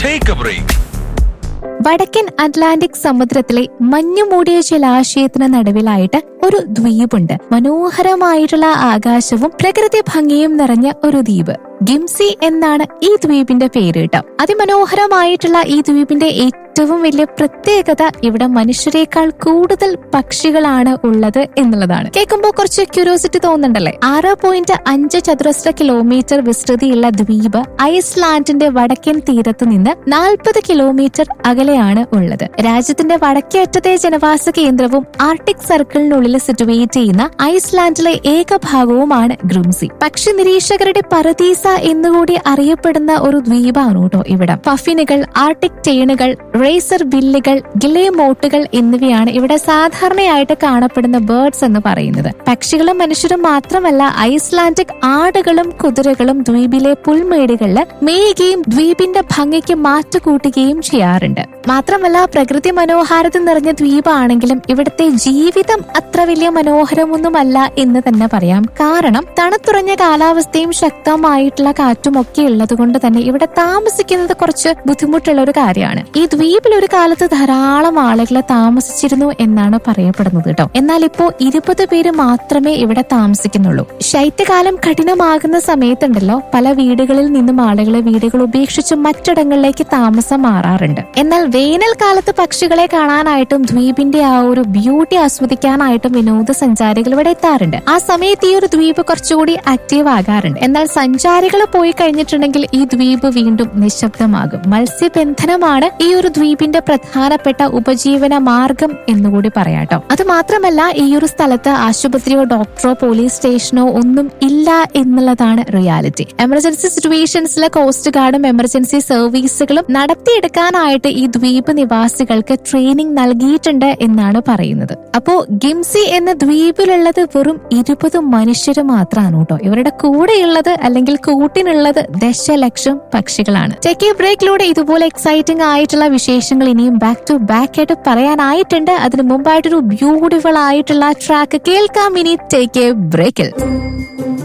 take a break വടക്കൻ Atlantic സമുദ്രത്തിലെ മഞ്ഞുമൂടിയ ജലാശയത്തിന് നടുവിലായിട്ട് ഒരു ദ്വീപുണ്ട് മനോഹരമായിട്ടുള്ള ആകാശവും പ്രകൃതി ഭംഗിയും നിറഞ്ഞ ഒരു ദ്വീപ് ഗിംസി എന്നാണ് ഈ ദ്വീപിന്റെ പേര് കേട്ടോ അതിമനോഹരമായിട്ടുള്ള ഈ ദ്വീപിന്റെ ഏറ്റവും വലിയ പ്രത്യേകത ഇവിടെ മനുഷ്യരെക്കാൾ കൂടുതൽ പക്ഷികളാണ് ഉള്ളത് എന്നുള്ളതാണ് കേൾക്കുമ്പോൾ കുറച്ച് ക്യൂരിയോസിറ്റി തോന്നുന്നുണ്ടല്ലേ ആറ് പോയിന്റ് അഞ്ച് ചതുരശ്ര കിലോമീറ്റർ വിസ്തൃതിയുള്ള ദ്വീപ് ഐസ്ലാൻഡിന്റെ വടക്കൻ തീരത്ത് നിന്ന് നാൽപ്പത് കിലോമീറ്റർ അകലെയാണ് ഉള്ളത് രാജ്യത്തിന്റെ വടക്കേ അറ്റത്തെ ജനവാസ കേന്ദ്രവും ആർട്ടിക് സർക്കിളിനുള്ളിൽ സിറ്റുവേറ്റ് ചെയ്യുന്ന ഐസ്ലാൻഡിലെ ഏക ഭാഗവുമാണ് ഗ്രൂംസി പക്ഷി നിരീക്ഷകരുടെ പരദീസ എന്നുകൂടി അറിയപ്പെടുന്ന ഒരു ദ്വീപാണ് കേട്ടോ ഇവിടെ പഫിനുകൾ ആർട്ടിക് ടേണുകൾ റേസർ ബില്ലുകൾ ഗിലേമോട്ടുകൾ എന്നിവയാണ് ഇവിടെ സാധാരണയായിട്ട് കാണപ്പെടുന്ന ബേർഡ്സ് എന്ന് പറയുന്നത് പക്ഷികളും മനുഷ്യരും മാത്രമല്ല ഐസ്ലാൻഡിക് ആടുകളും കുതിരകളും ദ്വീപിലെ പുൽമേടുകളിൽ മേയുകയും ദ്വീപിന്റെ ഭംഗിക്ക് മാറ്റുകൂട്ടുകയും ചെയ്യാറുണ്ട് മാത്രമല്ല പ്രകൃതി മനോഹാരിത നിറഞ്ഞ ദ്വീപാണെങ്കിലും ഇവിടുത്തെ ജീവിതം അത്ര വലിയ മനോഹരമൊന്നുമല്ല എന്ന് തന്നെ പറയാം കാരണം തണുത്തുറഞ്ഞ കാലാവസ്ഥയും ശക്തമായിട്ടുള്ള കാറ്റും ഒക്കെ ഉള്ളത് കൊണ്ട് തന്നെ ഇവിടെ താമസിക്കുന്നത് കുറച്ച് ബുദ്ധിമുട്ടുള്ള ഒരു കാര്യമാണ് ഈ ദ്വീപിൽ ഒരു കാലത്ത് ധാരാളം ആളുകൾ താമസിച്ചിരുന്നു എന്നാണ് പറയപ്പെടുന്നത് കേട്ടോ എന്നാൽ ഇപ്പോ ഇരുപത് പേര് മാത്രമേ ഇവിടെ താമസിക്കുന്നുള്ളൂ ശൈത്യകാലം കഠിനമാകുന്ന സമയത്തുണ്ടല്ലോ പല വീടുകളിൽ നിന്നും ആളുകൾ വീടുകൾ ഉപേക്ഷിച്ച് മറ്റിടങ്ങളിലേക്ക് താമസം മാറാറുണ്ട് എന്നാൽ വേനൽക്കാലത്ത് പക്ഷികളെ കാണാനായിട്ടും ദ്വീപിന്റെ ആ ഒരു ബ്യൂട്ടി ആസ്വദിക്കാനായിട്ടും വിനോദസഞ്ചാരികൾ ഇവിടെ എത്താറുണ്ട് ആ സമയത്ത് ഈ ഒരു ദ്വീപ് കുറച്ചുകൂടി ആക്റ്റീവ് ആകാറുണ്ട് എന്നാൽ സഞ്ചാരികൾ പോയി കഴിഞ്ഞിട്ടുണ്ടെങ്കിൽ ഈ ദ്വീപ് വീണ്ടും നിശബ്ദമാകും മത്സ്യബന്ധനമാണ് ഈ ഒരു ദ്വീപിന്റെ പ്രധാനപ്പെട്ട ഉപജീവന മാർഗം എന്നുകൂടി പറയാട്ടോ അത് മാത്രമല്ല ഈ ഒരു സ്ഥലത്ത് ആശുപത്രിയോ ഡോക്ടറോ പോലീസ് സ്റ്റേഷനോ ഒന്നും ഇല്ല എന്നുള്ളതാണ് റിയാലിറ്റി എമർജൻസി സിറ്റുവേഷൻസിലെ കോസ്റ്റ് ഗാർഡും എമർജൻസി സർവീസുകളും നടത്തിയെടുക്കാനായിട്ട് ഈ ദ്വീപ് നിവാസികൾക്ക് ട്രെയിനിങ് നൽകിയിട്ടുണ്ട് എന്നാണ് പറയുന്നത് അപ്പോ ഗിംസി എന്ന ദ്വീപിലുള്ളത് വെറും ഇരുപത് മനുഷ്യർ മാത്രമാണ് കേട്ടോ ഇവരുടെ കൂടെയുള്ളത് അല്ലെങ്കിൽ കൂട്ടിനുള്ളത് ദശലക്ഷം പക്ഷികളാണ് ടെക്കി ബ്രേക്കിലൂടെ ഇതുപോലെ എക്സൈറ്റിംഗ് ആയിട്ടുള്ള വിശേഷങ്ങൾ ഇനിയും ബാക്ക് ടു ബാക്ക് ആയിട്ട് പറയാനായിട്ടുണ്ട് അതിന് മുമ്പായിട്ടൊരു ബ്യൂട്ടിഫുൾ ആയിട്ടുള്ള ട്രാക്ക് കേൾക്കാം ഇനി ടേക്ക് എ ബ്രേക്കിൽ